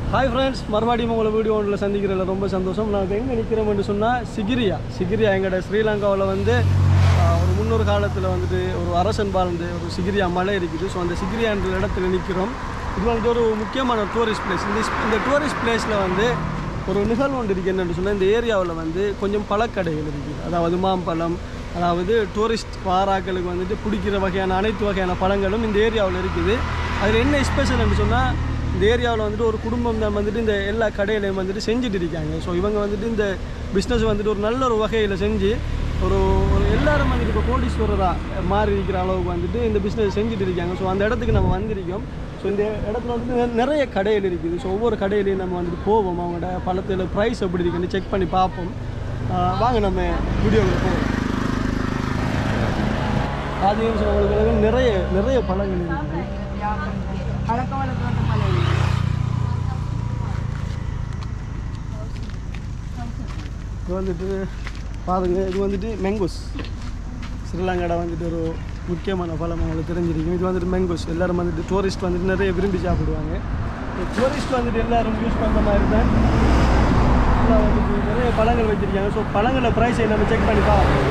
Hi friends மறுபடியும் உங்களை video ஒன்றில் சந்திக்கிறதுல ரொம்ப சந்தோஷம் நான் இப்போ எங்கே நிற்கிறோம்னு சொன்னால் சிகிரியா சிகிரியா எங்களோட ஸ்ரீலங்காவில் வந்து ஆஹ், ஒரு முன்னொரு காலத்தில் வந்துட்டு ஒரு அரசன் வாழ்ந்து ஒரு சிகிரியா மலை இருக்குது ஸோ அந்த சிகிரியான்ற இடத்துல நிற்கிறோம் இது வந்து ஒரு முக்கியமான டூரிஸ்ட் பிளேஸ் இந்த இந்த டூரிஸ்ட் பிளேஸில் வந்து ஒரு நிகழ்வு ஒன்று இருக்குது என்னென்னு சொன்னால் இந்த ஏரியாவில் வந்து கொஞ்சம் பழக்கடைகள் இருக்குது அதாவது மாம்பழம் அதாவது டூரிஸ்ட் வாராக்களுக்கு வந்துட்டு பிடிக்கிற வகையான அனைத்து வகையான பழங்களும் இந்த ஏரியாவில் இருக்குது அதில் என்ன ஸ்பெஷல்னு சொன்னால் இந்த ஏரியாவில் வந்துட்டு ஒரு குடும்பம் தான் வந்துட்டு இந்த எல்லா கடையிலையும் வந்துட்டு செஞ்சுட்டு இருக்காங்க ஸோ இவங்க வந்துட்டு இந்த பிஸ்னஸ் வந்துட்டு ஒரு நல்ல ஒரு வகையில் செஞ்சு ஒரு ஒரு எல்லாரும் வந்துட்டு இப்போ கோடீஸ்வரராக மாறி இருக்கிற அளவுக்கு வந்துட்டு இந்த பிஸ்னஸ் செஞ்சுட்டு இருக்காங்க ஸோ அந்த இடத்துக்கு நம்ம வந்திருக்கோம் ஸோ இந்த இடத்துல வந்துட்டு நெ- நிறைய கடைகள் இருக்குது ஸோ ஒவ்வொரு கடையிலையும் நம்ம வந்துட்டு போவோம் அவங்களோட பழத்தில் ப்ரைஸ் எப்படி இருக்குன்னு செக் பண்ணி பார்ப்போம் ஆஹ் வாங்க நம்ம வீடியோவில் போவோம் ஆதியம் சொன்னவங்களுக்கு நிறைய நிறைய பழங்கள் இருக்குது பழக்க வழக்கத்து பழம் இது வந்துட்டு பாருங்க இது வந்துட்டு மேங்கோஸ் ஸ்ரீலங்காட வந்துட்டு ஒரு முக்கியமான பழம் உங்களுக்கு தெரிஞ்சிருக்கும் இது வந்துட்டு மேங்கோஸ் எல்லாரும் வந்துட்டு டூரிஸ்ட் வந்துட்டு நிறைய விரும்பி சாப்பிடுவாங்க டூரிஸ்ட் வந்துட்டு எல்லாரும் யூஸ் பண்ணுற மாதிரி தான் எல்லாம் வந்துட்டு நிறைய பழங்கள் வச்சிருக்காங்க ஸோ பழங்கள ப்ரைஸை நம்ம செக் பண்ணி பார்ப்போம்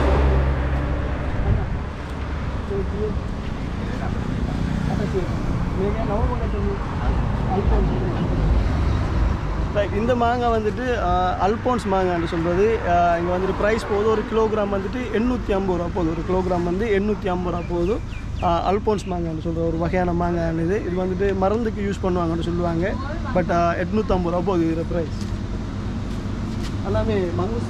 Right, இந்த மாங்காய் வந்துட்டு ஆஹ், அல்போன்ஸ் மாங்கான்னு சொல்கிறது இங்கே வந்துட்டு ப்ரைஸ் போகுது ஒரு கிலோகிராம் வந்துட்டு எண்ணூற்றி ஐம்பது ரூபா போகுது ஒரு கிலோகிராம் வந்து எண்ணூற்றி ஐம்பது ரூபா போகுது ஆஹ், அல்போன்ஸ் மாங்கான்னு சொல்கிற ஒரு வகையான மாங்காய் இது இது வந்துட்டு மருந்துக்கு யூஸ் பண்ணுவாங்கன்னு சொல்லுவாங்க பட் எட்நூற்றம்பது ரூபா போகுது இதில் ப்ரைஸ் எல்லாமே மங்கூஸ்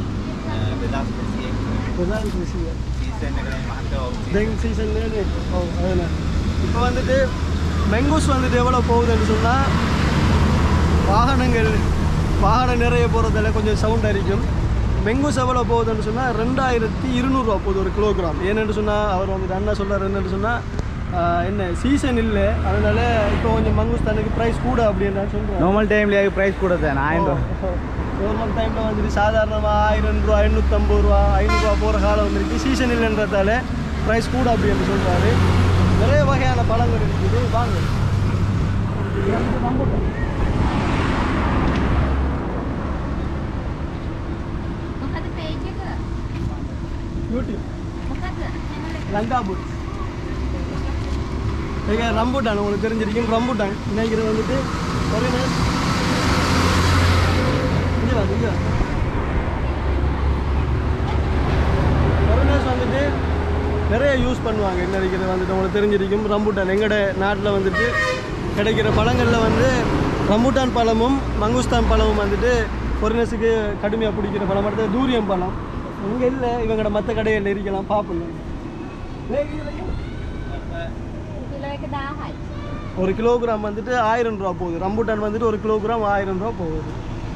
தென் சீசன்லேயே ஓ அதில் இப்போ வந்துட்டு மெங்கூஸ் வந்துட்டு எவ்வளோ போகுதுன்னு சொன்னால் வாகனங்கள் வாகனம் நிறைய போகிறதால கொஞ்சம் சவுண்ட் அடிக்கும் மெங்கூஸ் எவ்வளோ போகுதுன்னு சொன்னால் ரெண்டாயிரத்தி இருநூறுவா போகுது ஒரு கிலோகிராம் ஏன்னு சொன்னால் அவர் வந்துட்டு அண்ணா சொல்கிறார் என்னன்னு சொன்னால் என்ன சீசன் இல்லை அதனால இப்போ கொஞ்சம் மங்கூஸ் தண்ணிக்கு ப்ரைஸ் கூட அப்படின்னு சொல்கிறேன் நார்மல் டைம்ல ப்ரைஸ் கூட தான் ஆயிரம் நார்மல் டைமில் வந்துட்டு சாதாரணமாக ஆயிரம் ரூபா எண்ணூற்றம்பது ரூபா ஐநூறுரூவா போகிற காலம் வந்துருக்கு சீசன் இல்லைன்றதால ப்ரைஸ் கூட அப்படின்னு சொல்கிறாரு நிறைய வகையான பழங்கள் இருக்குது வாங்க இது வந்து ரம்பூட்டான். මොකද පේජ් එක யூடியூப் මොකද channel එක லங்காபூர் ஏங்க ரம்பூட்டான் உங்களுக்கு தெரிஞ்சிருக்கும் ரம்பூட்டான் நினைக்கிறது வந்துட்டு ஒரு நாள் இங்கே வா இங்கே வா கொரோனாஸ் வந்துட்டு நிறைய யூஸ் பண்ணுவாங்க என்ன இருக்கிறது வந்துட்டு உங்களுக்கு தெரிஞ்சிருக்கும் ரம்பூட்டான் எங்களோட நாட்டில் வந்துட்டு கிடைக்கிற பழங்களில் வந்து ரம்பூட்டான் பழமும் மங்குஸ்தான் பழமும் வந்துட்டு கொரோனஸுக்கு கடுமையாக பிடிக்கிற பழம் அடுத்தது தூரியம் பழம் இங்கே இல்லை இவங்களோட மற்ற கடைகளில் இருக்கலாம் பார்ப்போம் කිලෝ එක 1000යි. ஒரு கிலோகிராம் வந்துட்டு ஆயிரம் ரூபா போகுது ரம்பூட்டான் வந்துட்டு ஒரு கிலோகிராம் ஆயிரம் ரூபா போகுது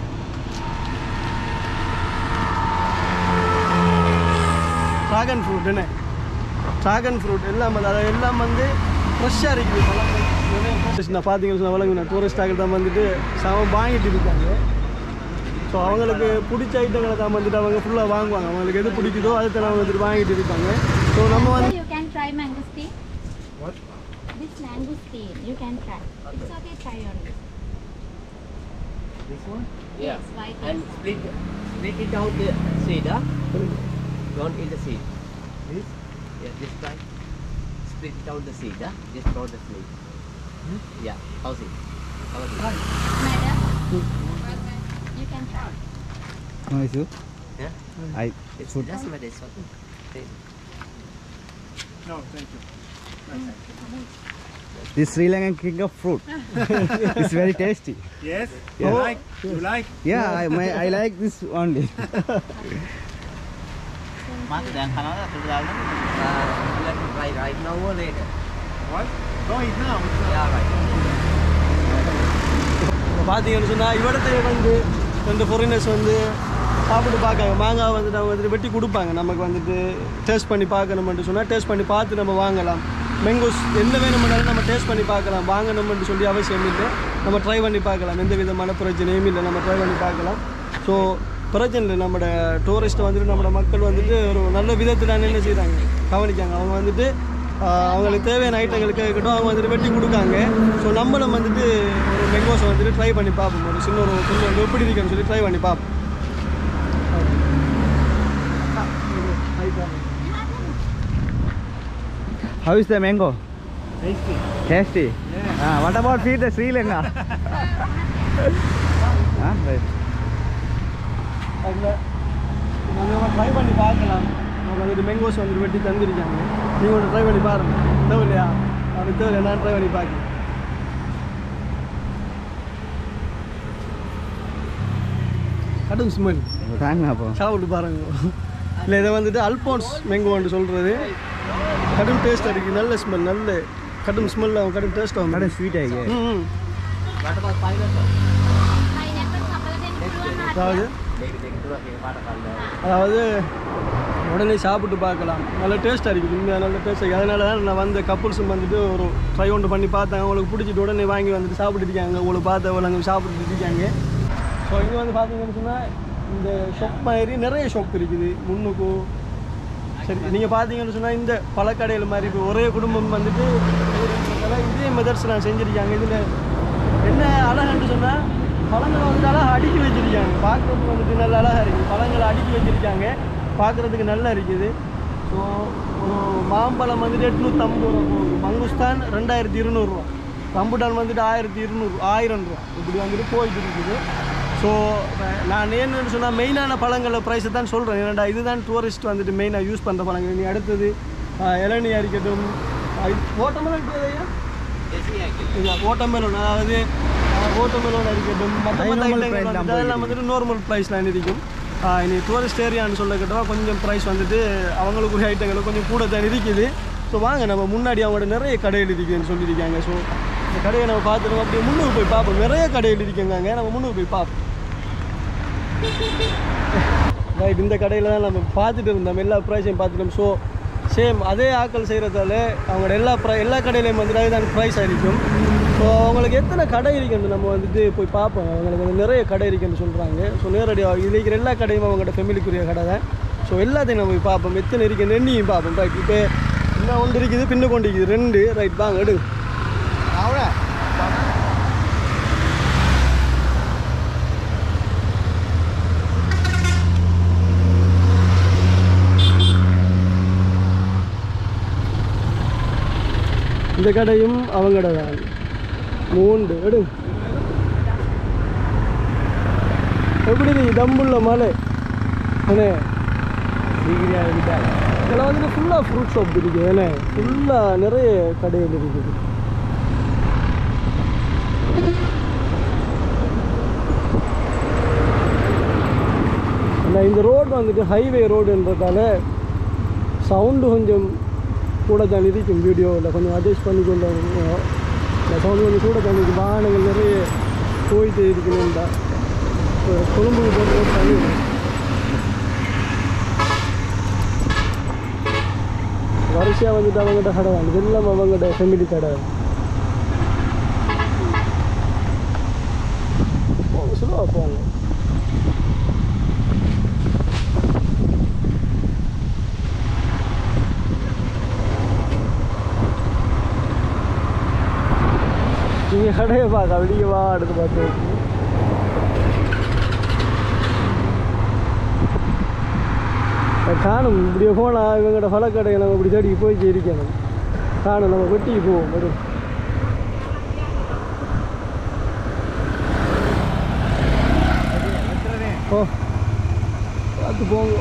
ட்ராகன் ஃப்ரூட் என்ன ட்ராகன் ஃப்ரூட் எல்லாம் வந்து அதை எல்லாம் வந்து ஃப்ரெஷ்ஷாக இருக்குது பழங்கள். நிறைய tourist நான் பார்த்தீங்கன்னு சொன்னால் வழங்கின டூரிஸ்டாக தான் வந்துட்டு சம வாங்கிட்டு இருக்காங்க ஸோ அவங்களுக்கு பிடிச்ச ஐட்டங்களை தான் வந்துட்டு அவங்க ஃபுல்லாக வாங்குவாங்க அவங்களுக்கு எது பிடிக்குதோ அதை தான் அவங்க வந்துட்டு வாங்கிட்டு இருப்பாங்க ஸோ நம்ம வந்து You can try mangosteen. What? This mangosteen, you can try. It's okay, try on this. This one? Yes, white And is- split split it out the seed, huh? Don't eat the seed. This? Yeah, this side. Split it out the seed, huh? Just throw the seed. Yeah, how's it? How's it? Madam, you can try. No issue. Yeah? I It's should. just like this one. Okay. This Sri Lankan king of fruit. it's very tasty. Yes, Yeah. you like, you like. Yeah, I my, I like this only. Uh, you like to try right now or later? What? No, eat now. Yeah, right. இப்போ பார்த்தீங்கன்னு சொன்னால் இவடத்தை வந்து ரெண்டு foreigners வந்து சாப்பிட்டு பார்க்காங்க மாங்காய் வந்துட்டு அவங்க வந்துட்டு வெட்டி கொடுப்பாங்க நமக்கு வந்துட்டு டேஸ்ட் பண்ணி பார்க்கணும்னு சொன்னால் டேஸ்ட் பண்ணி பார்த்து நம்ம வாங்கலாம் மேங்கோஸ் என்ன வேணும்னாலும் நம்ம டேஸ்ட் பண்ணி பார்க்கலாம் வாங்கணும்னு சொல்லி அவசியம் இல்லை நம்ம ட்ரை பண்ணி பார்க்கலாம் எந்த விதமான பிரச்சனையும் இல்லை நம்ம ட்ரை பண்ணி பார்க்கலாம் ஸோ பிரச்சனை இல்லை நம்மளோட டூரிஸ்ட்டை வந்துட்டு நம்மளோட மக்கள் வந்துட்டு ஒரு நல்ல விதத்தில் என்ன செய்கிறாங்க கவனிக்காங்க அவங்க வந்துட்டு ஆஹ், அவங்களுக்கு தேவையான ஐட்டங்களுக்கு இருக்கட்டும் அவங்க வந்துட்டு வெட்டி கொடுக்காங்க ஸோ நம்மளும் வந்துட்டு ஒரு மெங்கோ மேங்கோஸ் வந்துட்டு ட்ரை பண்ணி பார்ப்போம் ஒரு சின்ன ஒரு கொஞ்சம் எப்படி இருக்குன்னு சொல்லி ட்ரை பண்ணி பார்ப்போம் How is the mango? Tasty. Tasty? Ah, what about feed the Sri Lanka? ah, right. அதில் நம்ம ட்ரை பண்ணி பார்க்கலாம் நம்ம வந்துட்டு மேங்கோஸ் வந்துட்டு வெட்டி தந்திருக்காங்க நீங்கள் ஒன்று ட்ரை பண்ணி பாருங்க தேவையில்லையா அது தேவையில்லை நான் ட்ரை பண்ணி பார்க்கலாம் கடும் ஸ்மெல் தாங்க அப்போ சாப்பிட்டு பாருங்க இல்லை இதை வந்துட்டு அல்போன்ஸ் மேங்கோன்னு சொல்கிறது கடும் டேஸ்ட் அடிக்குது நல்ல ஸ்மெல் நல்ல கடும் ஸ்மெல் ஆகும் கடும் டேஸ்ட் ஆகும் கடை ஸ்வீட் ஆகி ம் ம். What about pineapple? pineapple කපලා දෙන්න පුළුවන් அதாவது Maybe they can do a watermelon. அதாவது உடனே சாப்பிட்டு பார்க்கலாம் நல்ல டேஸ்ட்டாக இருக்குது உண்மையாக நல்ல டேஸ்ட் இருக்குது அதனால தான் நான் வந்த கப்புள்ஸும் வந்துட்டு ஒரு ட்ரை ஒன்று பண்ணி பார்த்தாங்க அவங்களுக்கு பிடிச்சிட்டு உடனே வாங்கி வந்துட்டு சாப்பிட்டு இருக்காங்க உங்களுக்கு பார்த்து அவங்க சாப்பிட்டு இருக்காங்க ஸோ இங்கே வந்து பார்த்தீங்கன்னு சொன்னால் இந்த ஷாப் மாதிரி நிறைய ஷாப் இருக்குது முன்னுக்கு சரி நீங்கள் பார்த்தீங்கன்னு சொன்னால் இந்த பழக்கடையில் மாதிரி இப்போ ஒரே குடும்பம் வந்துட்டு இருக்கிறதால இதே மெத்தட்ஸ் நான் செஞ்சுருக்காங்க இதில் என்ன அழகுன்னு சொன்னால் பழங்களை வந்துட்டு அழகாக அடுக்கி வச்சிருக்காங்க பார்க்குறதுக்கு வந்துட்டு நல்ல அழகாக இருக்குது பழங்களை அடுக்கி வச்சிருக்காங்க பார்க்குறதுக்கு நல்லா இருக்குது ஸோ ஒரு மாம்பழம் வந்துட்டு எட்நூற்றம்பது ரூபா போகுது மங்குஸ்தான் ரெண்டாயிரத்தி இருநூறுவா ரம்புட்டான் வந்துட்டு ஆயிரத்தி இருநூறு ஆயிரம் ரூபா இப்படி வந்துட்டு போயிட்டு இருக்குது ஸோ நான் என்னன்னு சொன்னால் மெயினான பழங்கள ப்ரைஸை தான் சொல்கிறேன் ஏன்னாடா இதுதான் டூரிஸ்ட் வந்துட்டு மெயினாக யூஸ் பண்ணுற பழங்கள் நீ அடுத்தது ஆஹ், இளநீ இருக்கட்டும் ஓட்டமெலன் ஐயா இல்லை ஓட்டமெலன் அதாவது ஓட்டமெலன் இருக்கட்டும் மற்ற மற்ற Normal ஐட்டங்கள் price வந்துட்டு தான் அதெல்லாம் வந்துட்டு நார்மல் ப்ரைஸ்லாம் இருக்கும் ஆஹ், இனி டூரிஸ்ட் ஏரியான்னு சொல்ல கேட்டால் கொஞ்சம் ப்ரைஸ் வந்துட்டு அவங்களுக்குரிய ஐட்டங்கள் கொஞ்சம் கூட தான் இருக்குது ஸோ வாங்க நம்ம முன்னாடி அவங்களோட நிறைய கடைகள் இருக்குதுன்னு சொல்லியிருக்காங்க ஸோ இந்த கடையை நம்ம பார்த்துருவோம் அப்படியே முன்னுக்கு போய் பார்ப்போம் நிறைய கடைகள் இருக்குங்க நம்ம முன்னுக்கு போய் பார்ப்போம் ரைட் இந்த கடையில் தான் நம்ம பார்த்துட்டு இருந்தோம் எல்லா ப்ரைஸையும் பார்த்துட்டோம் ஸோ சேம் அதே ஆக்கள் செய்கிறதால அவங்களோட எல்லா ப்ரை எல்லா கடையிலையும் வந்துட்டு அதுதான் ப்ரைஸ் ஆയിരിக்கும் ஸோ அவங்களுக்கு எத்தனை கடை இருக்குன்னு நம்ம வந்துட்டு போய் பார்ப்போம் அவங்களுக்கு வந்து நிறைய கடை இருக்குன்னு சொல்கிறாங்க ஸோ நேரடியாக இதில் இருக்கிற எல்லா கடையும் அவங்களோட ஃபெமிலிக்குரிய கடை தான் ஸோ எல்லாத்தையும் நம்ம போய் பார்ப்போம் எத்தனை இருக்குது எண்ணியும் பார்ப்போம் ரைட் இப்போ இன்னும் ஒன்று இருக்குது பின்ன கொண்டு இருக்குது ரெண்டு ரைட் வாங்க எடுங்க Ahora. இந்த கடையும் அவங்க கடை தான் மூண்டு எடு எப்படி இருக்கு தம்புள்ள மலை அண்ணே சீக்கிரம் விட்டாங்க இதில் வந்துட்டு ஃபுல்லாக ஃப்ரூட் ஷாப் இருக்குது ஏன்னா ஃபுல்லாக நிறைய கடைகள் இருக்குது ஆனால் இந்த ரோடு வந்துட்டு ஹைவே ரோடுன்றதால சவுண்டு கொஞ்சம் கூட தான் இருக்கும் வீடியோவில் கொஞ்சம் அட்ஜஸ்ட் பண்ணி கொண்டு வரணும். இந்த சவுண்டு கொஞ்சம் கூட தான் இருக்குது வாகனங்கள் நிறைய போயிட்டு இருக்கணும்டா இப்போ கொழும்புக்கு போட்டு ரோட் தண்ணி வரிசையாக வந்துட்டு அவங்ககிட்ட கடை தான் இதெல்லாம் அவங்ககிட்ட ஃபேமிலி கடை போங்க ஸ்லோவாக போங்க நீங்கள் கடையை பார்க்க அப்படியே வா அடுத்து பார்த்து காணும் இப்படியே போனால் இவங்கள்ட்ட பழக்கடையை நம்ம இப்படி தேடி போய் இருக்கணும் காணும் நம்ம வெட்டிக்கு போவோம் வரும் ஓ பார்த்து போங்க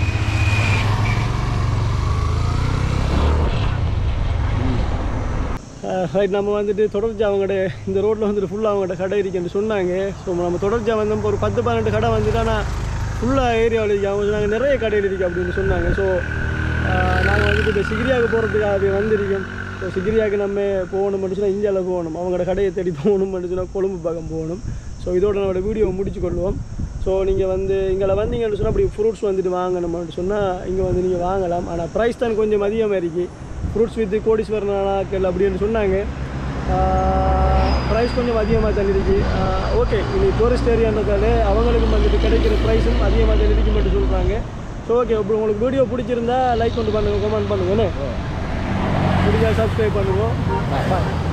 ரைட் நம்ம வந்துட்டு தொடர்ச்சியாக அவங்கள்ட்ட இந்த ரோட்டில் வந்துட்டு ஃபுல்லாக அவங்கள்ட்ட கடை இருக்குன்னு சொன்னாங்க ஸோ நம்ம தொடர்ச்சியாக வந்து ஒரு பத்து பன்னெண்டு கடை வந்துட்டு ஆனால் ஃபுல்லாக ஏரியாவில் இருக்கு அவங்க சொன்னாங்க நிறைய கடைகள் இருக்குது அப்படின்னு சொன்னாங்க ஸோ நாங்கள் வந்துட்டு இப்போ சிகிரியாவுக்கு போகிறதுக்காக வந்திருக்கோம் ஸோ சிகிரியாவுக்கு நம்ம போகணும்னு சொன்னால் இந்தியாவில் போகணும் அவங்களோட கடையை தேடி போகணும்னு சொன்னால் கொழும்பு பக்கம் போகணும் ஸோ இதோட நம்மளோட வீடியோ முடிச்சு கொள்வோம் ஸோ நீங்கள் வந்து இங்கே வந்தீங்கன்னு சொன்னால் அப்படி ஃப்ரூட்ஸ் வந்துட்டு வாங்கணும்னு சொன்னால் இங்கே வந்து நீங்கள் வாங்கலாம் ஆனால் ப்ரைஸ் தான் கொஞ்சம் அதிகமாக இருக்குது ஃப்ரூட்ஸ் வித் கோடீஸ்வரனாக்கள் அப்படின்னு சொன்னாங்க ப்ரைஸ் கொஞ்சம் அதிகமாக தான் இருக்கு ஓகே இனி டூரிஸ்ட் ஏரியான்றதால அவங்களுக்கும் வந்துட்டு கிடைக்கிற ப்ரைஸும் அதிகமாக தான் இருக்கு மட்டும் சொல்கிறாங்க ஸோ ஓகே இப்போ உங்களுக்கு வீடியோ பிடிச்சிருந்தா லைக் கொண்டு பண்ணுங்க கமெண்ட் பண்ணுங்க என்ன பிடிச்சா சப்ஸ்கிரைப் பண்ணுவோம் பாய்